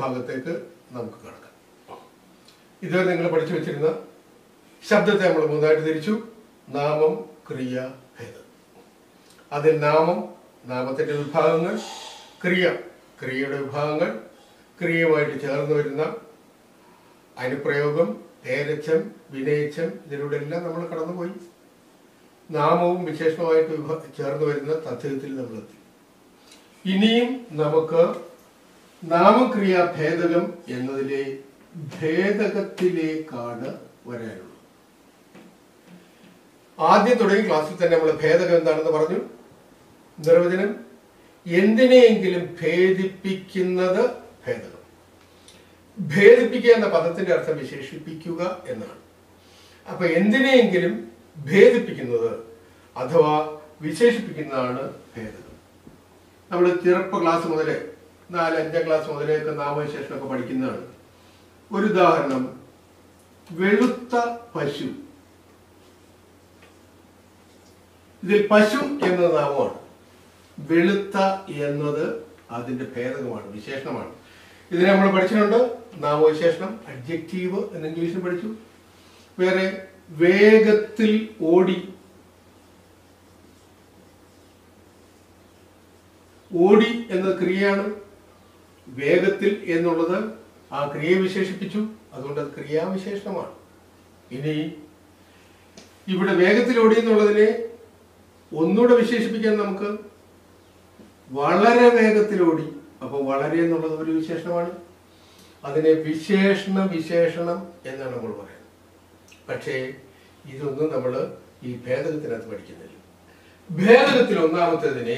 ഭാഗത്തേക്ക് നമുക്ക് കടക്കാം ഇതുവരെ നിങ്ങൾ പഠിച്ചു വെച്ചിരുന്ന ശബ്ദത്തെ നമ്മൾ മൂന്നായിട്ട് തിരിച്ചു നാമം ക്രിയ ഭേദം അതിൽ നാമം നാമത്തിന്റെ വിഭാഗങ്ങൾ ക്രിയ ക്രിയയുടെ വിഭാഗങ്ങൾ ക്രിയയുമായിട്ട് ചേർന്ന് വരുന്ന അനുപ്രയോഗം പേരച്ചം വിനയിച്ചം ഇതിലൂടെ എല്ലാം നമ്മൾ കടന്നുപോയി നാമവും വിശേഷണമായിട്ട് വിഭ ചേർന്ന് വരുന്ന തത്വത്തിൽ നമ്മളെത്തി ഇനിയും നമുക്ക് നാമക്രിയ ഭേദകം എന്നതിലെ ഭേദകത്തിലേക്കാണ് വരാനുള്ളത് ആദ്യം തുടങ്ങിയ ക്ലാസ്സിൽ തന്നെ നമ്മൾ ഭേദകം എന്താണെന്ന് പറഞ്ഞു നിർവചനം എന്തിനെയെങ്കിലും ഭേദിപ്പിക്കുന്നത് ഭേദകം ഭേദിപ്പിക്കുക എന്ന പദത്തിന്റെ അർത്ഥം വിശേഷിപ്പിക്കുക എന്നാണ് അപ്പൊ എന്തിനെയെങ്കിലും ഭേദിപ്പിക്കുന്നത് അഥവാ വിശേഷിപ്പിക്കുന്നതാണ് ഭേദകം നമ്മൾ ചെറുപ്പ ക്ലാസ് മുതലേ നാല് അഞ്ചാം ക്ലാസ് മുതലേക്ക് നാമവിശേഷണമൊക്കെ പഠിക്കുന്നതാണ് ഒരു ഉദാഹരണം വെളുത്ത പശു ഇതിൽ പശു എന്നത് നാമമാണ് വെളുത്ത എന്നത് അതിന്റെ ഭേദകമാണ് വിശേഷണമാണ് ഇതിനെ നമ്മൾ പഠിച്ചിട്ടുണ്ട് നാമവിശേഷണം അഡ്ജക്റ്റീവ് എന്ന് ഇംഗ്ലീഷിൽ പഠിച്ചു വേറെ വേഗത്തിൽ ഓടി ഓടി എന്ന ക്രിയയാണ് വേഗത്തിൽ എന്നുള്ളത് ആ ക്രിയയെ വിശേഷിപ്പിച്ചു അതുകൊണ്ട് അത് ക്രിയാവിശേഷണമാണ് ഇനി ഇവിടെ വേഗത്തിൽ ഓടി എന്നുള്ളതിനെ ഒന്നുകൂടെ വിശേഷിപ്പിക്കാൻ നമുക്ക് വളരെ വേഗത്തിൽ ഓടി അപ്പോൾ വളരെ എന്നുള്ളത് ഒരു വിശേഷണമാണ് അതിനെ വിശേഷണ വിശേഷണം എന്നാണ് നമ്മൾ പറയുന്നത് പക്ഷേ ഇതൊന്നും നമ്മൾ ഈ ഭേദകത്തിനകത്ത് പഠിക്കുന്നില്ല ഭേദകത്തിൽ ഒന്നാമത്തേതിനെ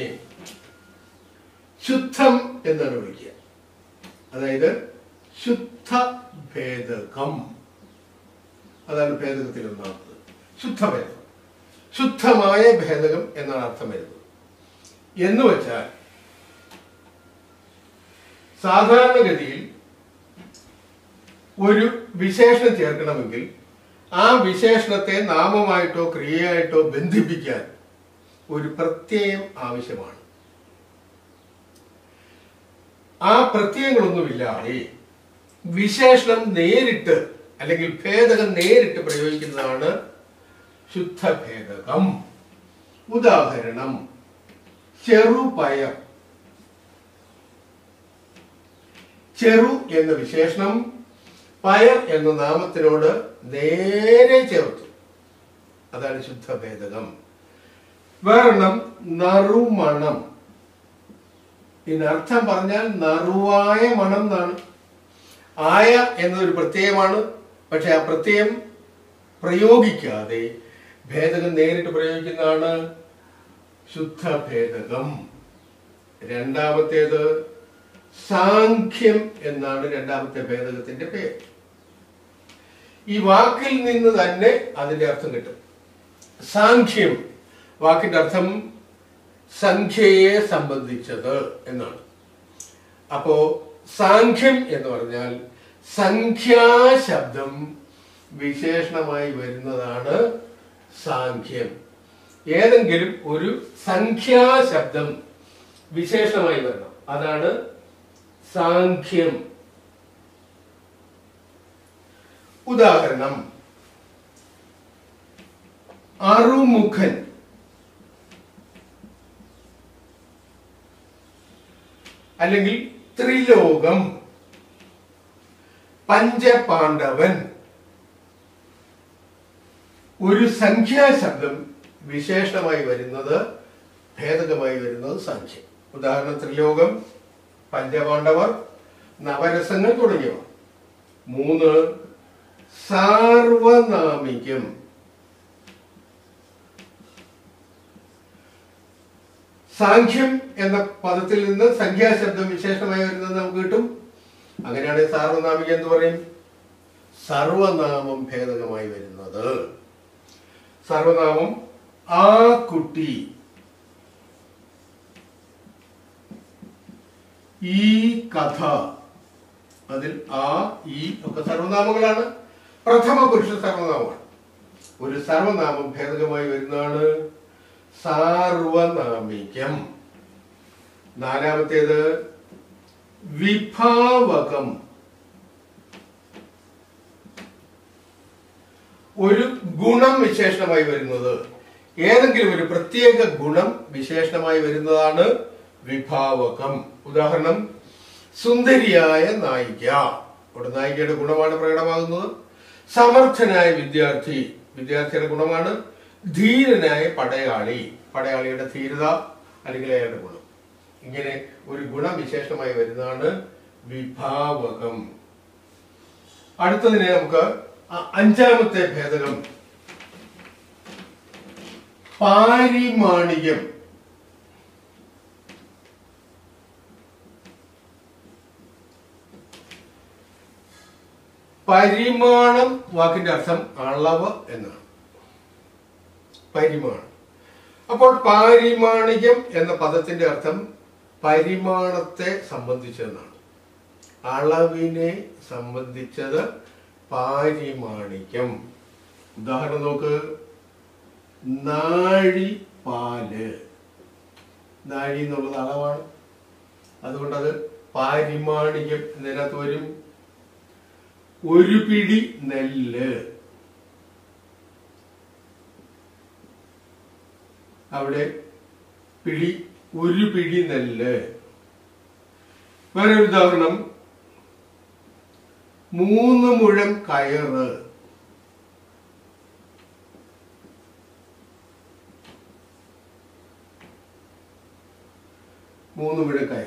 ശുദ്ധം എന്നാണ് വിളിക്കുക അതായത് ശുദ്ധ ഭേദകം അതാണ് ഭേദകത്തിൽ ഒന്നാമത്തത് ശുദ്ധഭേദകം ശുദ്ധമായ ഭേദകം എന്നാണ് അർത്ഥം വരുന്നത് എന്ന് വെച്ചാൽ സാധാരണഗതിയിൽ ഒരു വിശേഷണം ചേർക്കണമെങ്കിൽ ആ വിശേഷണത്തെ നാമമായിട്ടോ ക്രിയയായിട്ടോ ബന്ധിപ്പിക്കാൻ ഒരു പ്രത്യയം ആവശ്യമാണ് ആ പ്രത്യയങ്ങളൊന്നുമില്ലാതെ വിശേഷണം നേരിട്ട് അല്ലെങ്കിൽ ഭേദകം നേരിട്ട് പ്രയോഗിക്കുന്നതാണ് ശുദ്ധഭേദകം ഉദാഹരണം ചെറുപയർ ചെറു എന്ന വിശേഷണം പയർ എന്ന നാമത്തിനോട് നേരെ ചേർത്തു അതാണ് ശുദ്ധഭേദകം വേറെണ്ണം നറുമണം ഇതിനർത്ഥം പറഞ്ഞാൽ നറുവായ മണം എന്നാണ് ആയ എന്നതൊരു പ്രത്യയമാണ് പക്ഷെ ആ പ്രത്യയം പ്രയോഗിക്കാതെ ഭേദകം നേരിട്ട് പ്രയോഗിക്കുന്നതാണ് ശുദ്ധഭേദകം രണ്ടാമത്തേത് സാഖ്യം എന്നാണ് രണ്ടാമത്തെ ഭേദകത്തിന്റെ പേര് ഈ വാക്കിൽ നിന്ന് തന്നെ അതിന്റെ അർത്ഥം കിട്ടും സാഖ്യം വാക്കിന്റെ അർത്ഥം സംഖ്യയെ സംബന്ധിച്ചത് എന്നാണ് അപ്പോ സാഖ്യം എന്ന് പറഞ്ഞാൽ സംഖ്യാശബ്ദം വിശേഷണമായി വരുന്നതാണ് സാഖ്യം ഏതെങ്കിലും ഒരു സംഖ്യാശബ്ദം വിശേഷണമായി വരണം അതാണ് സാഖ്യം ഉദാഹരണം അറുമുഖൻ അല്ലെങ്കിൽ ത്രിലോകം പഞ്ചപാണ്ഡവൻ ഒരു സംഖ്യാശബ്ദം വിശേഷമായി വരുന്നത് ഭേദകമായി വരുന്നത് സംഖ്യ ഉദാഹരണം ത്രിലോകം പഞ്ചപാണ്ഡവർ നവരസങ്ങൾ തുടങ്ങിയവ മൂന്ന് സാർവനാമികം സാഖ്യം എന്ന പദത്തിൽ നിന്ന് സംഖ്യാശബ്ദം വിശേഷമായി വരുന്നത് നമുക്ക് കിട്ടും അങ്ങനെയാണെങ്കിൽ സാർവനാമികം എന്ന് പറയും സർവനാമം ഭേദകമായി വരുന്നത് സർവനാമം ആ കുട്ടി ഈ കഥ അതിൽ ആ ഈ ഒക്കെ സർവനാമങ്ങളാണ് പ്രഥമ പുരുഷ സർവനാമമാണ് ഒരു സർവനാമം ഭേദകമായി വരുന്നതാണ് സാർവനാമികം നാലാമത്തേത് വിഭാവകം ഒരു ഗുണം വിശേഷണമായി വരുന്നത് ഏതെങ്കിലും ഒരു പ്രത്യേക ഗുണം വിശേഷണമായി വരുന്നതാണ് വിഭാവകം ഉദാഹരണം സുന്ദരിയായ നായിക ഇവിടെ നായികയുടെ ഗുണമാണ് പ്രകടമാകുന്നത് സമർത്ഥനായ വിദ്യാർത്ഥി വിദ്യാർത്ഥിയുടെ ഗുണമാണ് ധീരനായ പടയാളി പടയാളിയുടെ ധീരത അല്ലെങ്കിൽ അയാളുടെ ഗുണം ഇങ്ങനെ ഒരു ഗുണവിശേഷമായി വരുന്നതാണ് വിഭാവകം അടുത്തതിനെ നമുക്ക് അ- അഞ്ചാമത്തെ ഭേദകം പാരിമാണികം പരിമാണം വാക്കിന്റെ അർത്ഥം അളവ് എന്നാണ് പരിമാണം അപ്പോൾ പാരിമാണികം എന്ന പദത്തിന്റെ അർത്ഥം പരിമാണത്തെ സംബന്ധിച്ചെന്നാണ് അളവിനെ സംബന്ധിച്ചത് പാരിമാണിക്യം ഉദാഹരണം നോക്ക് നാഴി പാല് നാഴി എന്നുള്ളത് അളവാണ് അതുകൊണ്ട് അത് പാരിമാണിക്യം എന്നതിനകത്ത് വരും ഒരു പിടി നെല്ല് അവിടെ പിടി ഒരു പിടി നെല്ല് വേറെ ഒരു ഉദാഹരണം മൂന്ന് മുഴം കയറ് മൂന്ന് മുഴം കയർ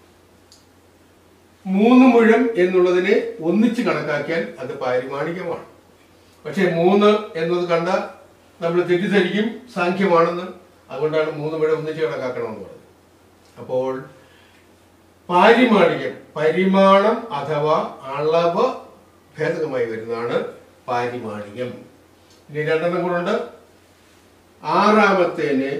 മൂന്ന് മുഴം എന്നുള്ളതിനെ ഒന്നിച്ച് കണക്കാക്കിയാൽ അത് പാരിമാണികമാണ് പക്ഷെ മൂന്ന് എന്നത് കണ്ട നമ്മൾ തെറ്റിദ്ധരിക്കും സാഖ്യമാണെന്ന് അതുകൊണ്ടാണ് മൂന്ന് മുഴം ഒന്നിച്ച് കണക്കാക്കണമെന്ന് പറഞ്ഞത് അപ്പോൾ പാരിമാണികം പരിമാണം അഥവാ അളവ് ഭേദകമായി വരുന്നതാണ് പാരിമാണികം ഇനി രണ്ടെണ്ണം കൂടെ ആറാമത്തേന്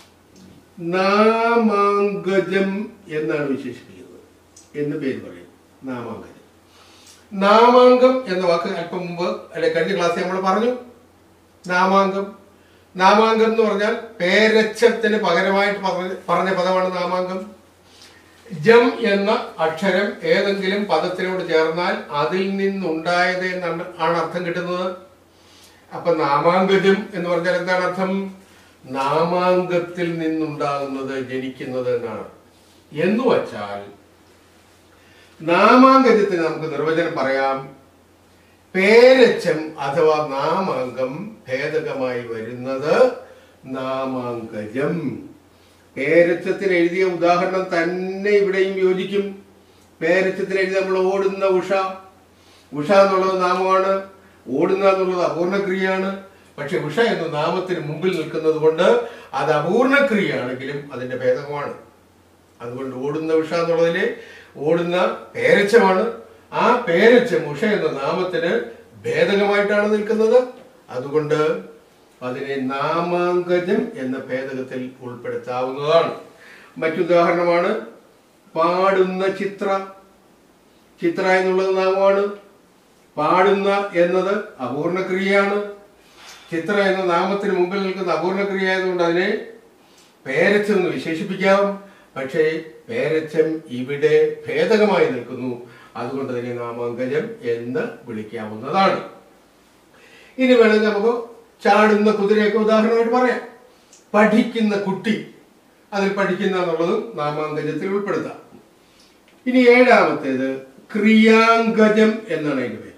നാമാങ്കജം എന്നാണ് വിശേഷിപ്പിക്കുന്നത് എന്ന് പേര് പറയും നാമാങ്കജം നാമാങ്കം എന്ന വാക്ക് അല്പം മുമ്പ് അല്ലെ കഴിഞ്ഞ ക്ലാസ്സിൽ നമ്മൾ പറഞ്ഞു നാമാങ്കം നാമാങ്കം എന്ന് പറഞ്ഞാൽ പേരച്ചത്തിന് പകരമായിട്ട് പറഞ്ഞ- പറഞ്ഞ പദമാണ് നാമാങ്കം ജം എന്ന അക്ഷരം ഏതെങ്കിലും പദത്തിനോട് ചേർന്നാൽ അതിൽ നിന്നുണ്ടായത് എന്നാണ് ആണ് അർത്ഥം കിട്ടുന്നത് അപ്പൊ നാമാങ്കജം എന്ന് പറഞ്ഞാൽ എന്താണ് അർത്ഥം നാമാങ്കത്തിൽ നിന്നുണ്ടാകുന്നത് ജനിക്കുന്നത് എന്നാണ് എന്ന് വച്ചാൽ നാമാങ്കജത്തിന് നമുക്ക് നിർവചനം പറയാം പേരച്ചം അഥവാ നാമാങ്കം ഭേദകമായി വരുന്നത് നാമാങ്കജം പേരച്ചത്തിന് എഴുതിയ ഉദാഹരണം തന്നെ ഇവിടെയും യോജിക്കും പേരച്ചത്തിന് എഴുതി നമ്മൾ ഓടുന്ന ഉഷ ഉഷ എന്നുള്ളത് നാമമാണ് ഓടുന്ന എന്നുള്ളത് അപൂർണക്രിയയാണ് പക്ഷെ ഉഷ എന്ന നാമത്തിന് മുമ്പിൽ നിൽക്കുന്നത് കൊണ്ട് അത് അപൂർണക്രിയയാണെങ്കിലും അതിന്റെ ഭേദകമാണ് അതുകൊണ്ട് ഓടുന്ന ഉഷ എന്നുള്ളതിലെ ഓടുന്ന പേരച്ചമാണ് ആ പേരച്ചം ഉഷ എന്ന നാമത്തിന് ഭേദകമായിട്ടാണ് നിൽക്കുന്നത് അതുകൊണ്ട് അതിനെ നാമാങ്കജം എന്ന ഭേദകത്തിൽ ഉൾപ്പെടുത്താവുന്നതാണ് മറ്റുദാഹരണമാണ് പാടുന്ന ചിത്ര ചിത്ര എന്നുള്ളത് നാമമാണ് പാടുന്ന എന്നത് അപൂർണക്രിയയാണ് ചിത്ര എന്ന നാമത്തിന് മുമ്പിൽ നിൽക്കുന്ന അപൂർണക്രിയ ആയതുകൊണ്ട് അതിനെ പേരച്ചം എന്ന് വിശേഷിപ്പിക്കാം പക്ഷേ പേരച്ചം ഇവിടെ ഭേദകമായി നിൽക്കുന്നു അതുകൊണ്ട് അതിനെ നാമാങ്കജം എന്ന് വിളിക്കാവുന്നതാണ് ഇനി വേണമെങ്കിൽ നമുക്ക് ചാടുന്ന കുതിരയൊക്കെ ഉദാഹരണമായിട്ട് പറയാം പഠിക്കുന്ന കുട്ടി അതിൽ പഠിക്കുന്ന എന്നുള്ളതും നാമാങ്കജത്തിൽ ഉൾപ്പെടുത്താം ഇനി ഏഴാമത്തേത് ക്രിയാങ്കജം എന്നാണ് അതിന്റെ പേര്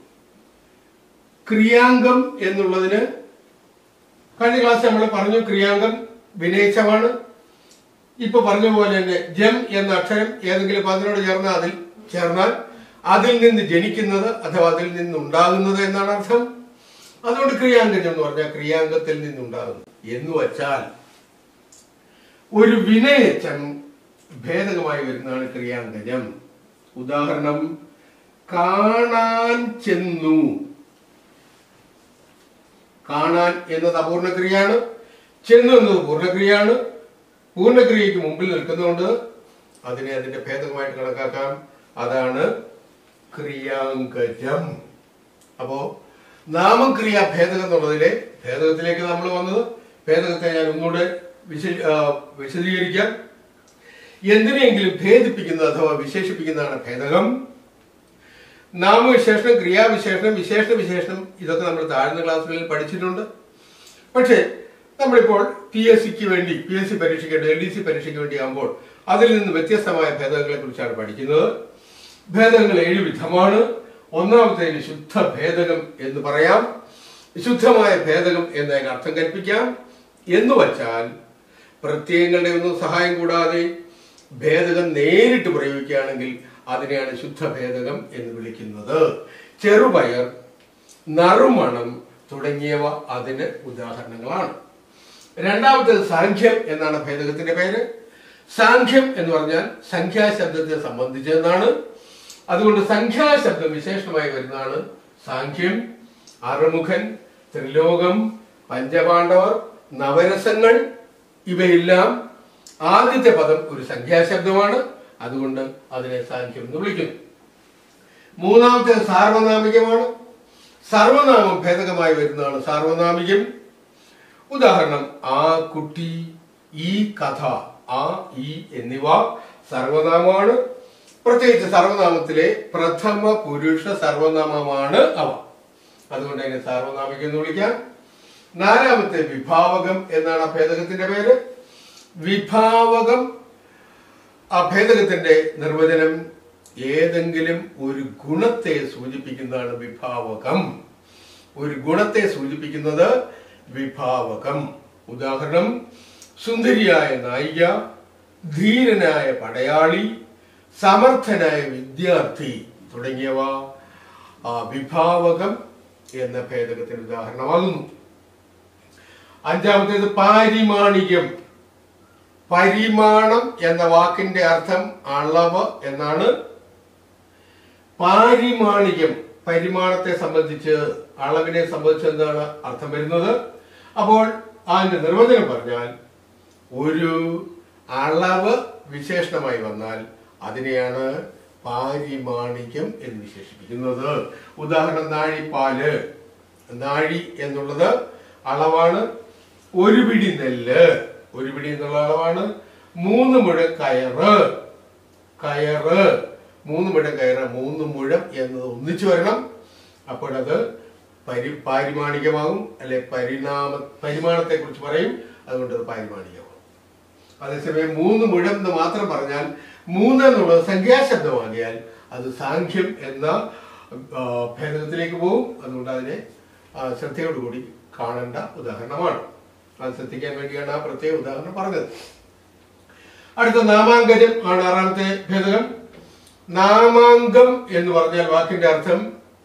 ക്രിയാംഗം എന്നുള്ളതിന് കഴിഞ്ഞ ക്ലാസ് നമ്മൾ പറഞ്ഞു ക്രിയാംഗം വിനയിച്ചമാണ് ഇപ്പൊ പറഞ്ഞ പോലെ തന്നെ ജം എന്ന അക്ഷരം ഏതെങ്കിലും പദത്തിനോട് ചേർന്നാൽ അതിൽ ചേർന്നാൽ അതിൽ നിന്ന് ജനിക്കുന്നത് അഥവാ അതിൽ നിന്നുണ്ടാകുന്നത് എന്നാണ് അർത്ഥം അതുകൊണ്ട് ക്രിയാങ്കജം എന്ന് പറഞ്ഞാൽ ക്രിയാംഗത്തിൽ നിന്നുണ്ടാകുന്നു എന്ന് വച്ചാൽ ഒരു വിനയച്ചം ഭേദകമായി വരുന്നതാണ് ക്രിയാങ്കജം ഉദാഹരണം കാണാൻ ചെന്നു കാണാൻ എന്നത് അപൂർണക്രിയയാണ് ചെന്നു എന്നത് പൂർണ്ണക്രിയയാണ് പൂർണ്ണക്രിയയ്ക്ക് മുമ്പിൽ നിൽക്കുന്നതുകൊണ്ട് അതിനെ അതിന്റെ ഭേദകമായിട്ട് കണക്കാക്കാം അതാണ് ക്രിയാങ്കജം അപ്പോ നാമക്രിയ ഭേദകം എന്നുള്ളതിലെ ഭേദകത്തിലേക്ക് നമ്മൾ വന്നത് ഭേദകത്തെ ഞാൻ ഒന്നുകൂടെ വിശ ആ, വിശദീകരിക്കാം എന്തിനെങ്കിലും ഭേദിപ്പിക്കുന്നത് അഥവാ വിശേഷിപ്പിക്കുന്നതാണ് ഭേദകം നാമവിശേഷണം ക്രിയാവിശേഷണം വിശേഷ വിശേഷണം ഇതൊക്കെ നമ്മൾ താഴ്ന്ന ക്ലാസ്സുകളിൽ പഠിച്ചിട്ടുണ്ട് പക്ഷേ നമ്മളിപ്പോൾ പി എസ് സിക്ക് വേണ്ടി പി എസ് സി പരീക്ഷയ്ക്ക് എൽ ഡി സി പരീക്ഷയ്ക്ക് വേണ്ടി ആകുമ്പോൾ അതിൽ നിന്ന് വ്യത്യസ്തമായ ഭേദങ്ങളെ കുറിച്ചാണ് പഠിക്കുന്നത് ഭേദങ്ങൾ ഏഴ് വിധമാണ് ഒന്നാമത്തേന് ശുദ്ധ ഭേദകം എന്ന് പറയാം ശുദ്ധമായ ഭേദകം എന്നതിന് അർത്ഥം കൽപ്പിക്കാം എന്ന് വച്ചാൽ പ്രത്യയങ്ങളുടെ ഒന്നും സഹായം കൂടാതെ ഭേദകം നേരിട്ട് പ്രയോഗിക്കുകയാണെങ്കിൽ അതിനെയാണ് ശുദ്ധഭേദകം എന്ന് വിളിക്കുന്നത് ചെറുപയർ നറുമണം തുടങ്ങിയവ അതിന് ഉദാഹരണങ്ങളാണ് രണ്ടാമത്തേത് സാഖ്യം എന്നാണ് ഭേദകത്തിന്റെ പേര് സാഖ്യം എന്ന് പറഞ്ഞാൽ സംഖ്യാശബ്ദത്തെ സംബന്ധിച്ചതെന്നാണ് അതുകൊണ്ട് സംഖ്യാശബ്ദം വിശേഷമായി വരുന്നതാണ് സാഖ്യം അറുമുഖൻ ത്രിലോകം പഞ്ചപാണ്ഡവർ നവരസങ്ങൾ ഇവയെല്ലാം ആദ്യത്തെ പദം ഒരു സംഖ്യാശബ്ദമാണ് അതുകൊണ്ട് അതിനെ സാഖ്യം എന്ന് വിളിക്കുന്നു മൂന്നാമത്തെ സാർവനാമികമാണ് സർവനാമം ഭേദകമായി വരുന്നതാണ് സാർവനാമികം ഉദാഹരണം ആ കുട്ടി ഈ കഥ ആ ഈ എന്നിവ സർവനാമമാണ് പ്രത്യേകിച്ച് സർവനാമത്തിലെ പ്രഥമ പുരുഷ സർവനാമമാണ് അവ അതുകൊണ്ട് അതിനെ സാർവനാമികം എന്ന് വിളിക്കാം നാലാമത്തെ വിഭാവകം എന്നാണ് ആ ഭേദകത്തിന്റെ പേര് വിഭാവകം ആ ഭേദകത്തിന്റെ നിർവചനം ഏതെങ്കിലും ഒരു ഗുണത്തെ സൂചിപ്പിക്കുന്നതാണ് വിഭാവകം ഒരു ഗുണത്തെ സൂചിപ്പിക്കുന്നത് വിഭാവകം ഉദാഹരണം സുന്ദരിയായ നായിക ധീരനായ പടയാളി സമർത്ഥനായ വിദ്യാർത്ഥി തുടങ്ങിയവ ആ വിഭാവകം എന്ന ഭേദകത്തിന് ഉദാഹരണമാകുന്നു അഞ്ചാമത്തേത് പാരിമാണികം പരിമാണം എന്ന വാക്കിന്റെ അർത്ഥം അളവ് എന്നാണ് പാരിമാണികം പരിമാണത്തെ സംബന്ധിച്ച് അളവിനെ സംബന്ധിച്ച് എന്താണ് അർത്ഥം വരുന്നത് അപ്പോൾ അതിന്റെ നിർവചനം പറഞ്ഞാൽ ഒരു അളവ് വിശേഷണമായി വന്നാൽ അതിനെയാണ് പാരിമാണിക്യം എന്ന് വിശേഷിപ്പിക്കുന്നത് ഉദാഹരണം നാഴിപ്പാല് നാഴി എന്നുള്ളത് അളവാണ് ഒരു പിടി നെല്ല് ഒരു പിടി എന്നുള്ള അളവാണ് മൂന്ന് മുഴം കയറ് കയറ് മൂന്ന് മുഴം കയറ് മൂന്ന് മുഴം എന്നത് ഒന്നിച്ചു വരണം അപ്പോഴത് പരി പാരിമാണികമാകും അല്ലെ പരിണാമ പരിമാണത്തെ കുറിച്ച് പറയും അതുകൊണ്ട് അത് പാരിമാണികമാകും അതേസമയം മൂന്ന് മുഴം എന്ന് മാത്രം പറഞ്ഞാൽ മൂന്ന് എന്നുള്ളത് സംഖ്യാശബ്ദമാകിയാൽ അത് സാഖ്യം എന്ന ആ, ഭേദത്തിലേക്ക് പോകും അതുകൊണ്ട് അതിനെ ആ, ശ്രദ്ധയോടുകൂടി കാണേണ്ട ഉദാഹരണമാണ് അത് ശ്രദ്ധിക്കാൻ വേണ്ടിയാണ് ആ പ്രത്യേക ഉദാഹരണം പറഞ്ഞത് അടുത്ത നാമാങ്കജം ആണ് ആറാമത്തെ ഭേദകം നാമാങ്കം എന്ന് പറഞ്ഞാൽ വാക്കിന്റെ അർത്ഥം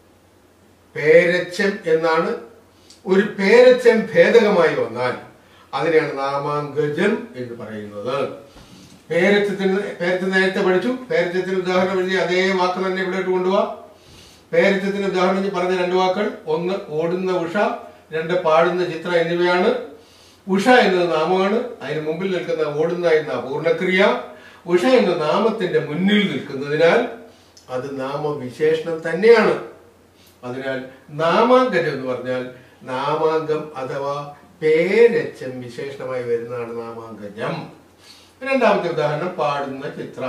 പേരച്ചം എന്നാണ് ഒരു പേരച്ചം ഭേദകമായി വന്നാൽ അതിനെയാണ് നാമാങ്കജം എന്ന് പറയുന്നത് പേരച്ചത്തിന് പേരച്ചം നേരത്തെ പഠിച്ചു പേരച്ചത്തിന് ഉദാഹരണം എഴുതി അതേ വാക്ക് തന്നെ ഇവിടെ ഇട്ട് കൊണ്ടുപോവാ പേരച്ചത്തിന് ഉദാഹരണം ഞാൻ പറഞ്ഞ രണ്ട് വാക്കുകൾ ഒന്ന് ഓടുന്ന ഉഷ രണ്ട് പാടുന്ന ചിത്ര എന്നിവയാണ് ഉഷ എന്നത് നാമമാണ് അതിന് മുമ്പിൽ നിൽക്കുന്ന ഓടുന്ന എന്ന പൂർണ്ണക്രിയ ഉഷ എന്ന നാമത്തിന്റെ മുന്നിൽ നിൽക്കുന്നതിനാൽ അത് നാമവിശേഷണം തന്നെയാണ് അതിനാൽ നാമാങ്കജം എന്ന് പറഞ്ഞാൽ നാമാങ്കം അഥവാ പേരച്ചം വിശേഷണമായി വരുന്നതാണ് നാമാങ്കജം രണ്ടാമത്തെ ഉദാഹരണം പാടുന്ന ചിത്ര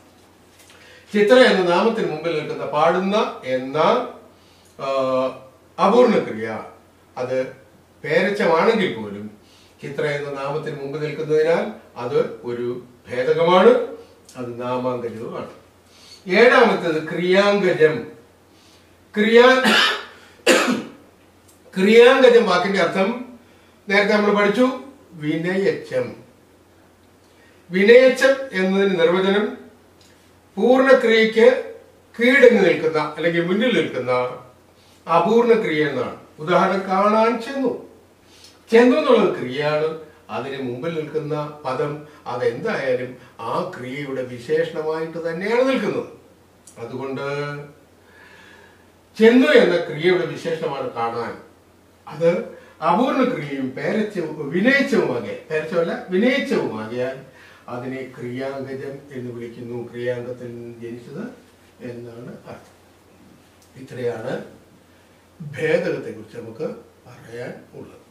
ചിത്ര എന്ന നാമത്തിന് മുമ്പിൽ നിൽക്കുന്ന പാടുന്ന എന്ന ആ, അപൂർണക്രിയ അത് പേരച്ചമാണെങ്കിൽ പോലും ചിത്ര എന്ന നാമത്തിന് മുമ്പ് നിൽക്കുന്നതിനാൽ അത് ഒരു ഭേദകമാണ് അത് നാമാങ്കജവുമാണ് ഏഴാമത്തേത് ക്രിയാങ്കജം ക്രിയാ ക്രിയാങ്കജം വാക്കിന്റെ അർത്ഥം നേരത്തെ നമ്മൾ പഠിച്ചു വിനയച്ചം വിനയച്ചം എന്നതിന് നിർവചനം പൂർണ്ണക്രിയയ്ക്ക് കീഴടങ്ങി നിൽക്കുന്ന അല്ലെങ്കിൽ മുന്നിൽ നിൽക്കുന്ന അപൂർണ ക്രിയ എന്നാണ് ഉദാഹരണം കാണാൻ ചെന്നു ചെന്നു എന്നുള്ളത് ക്രിയയാണ് അതിന് മുമ്പിൽ നിൽക്കുന്ന പദം അതെന്തായാലും ആ ക്രിയയുടെ വിശേഷണമായിട്ട് തന്നെയാണ് നിൽക്കുന്നത് അതുകൊണ്ട് ചെന്നു എന്ന ക്രിയയുടെ വിശേഷമാണ് കാണാൻ അത് അപൂർണ ക്രിയയും പേരച്ചവും വിനയിച്ചവുമാകിയ പേരച്ചവല്ല വിനയിച്ചവുമാകിയാൽ അതിനെ ക്രിയാങ്കജം എന്ന് വിളിക്കുന്നു ക്രിയാങ്കത്തിൽ നിന്ന് ജനിച്ചത് എന്നാണ് അർത്ഥം ഇത്രയാണ് ഭേദകത്തെ കുറിച്ച് നമുക്ക് പറയാൻ ഉള്ളത്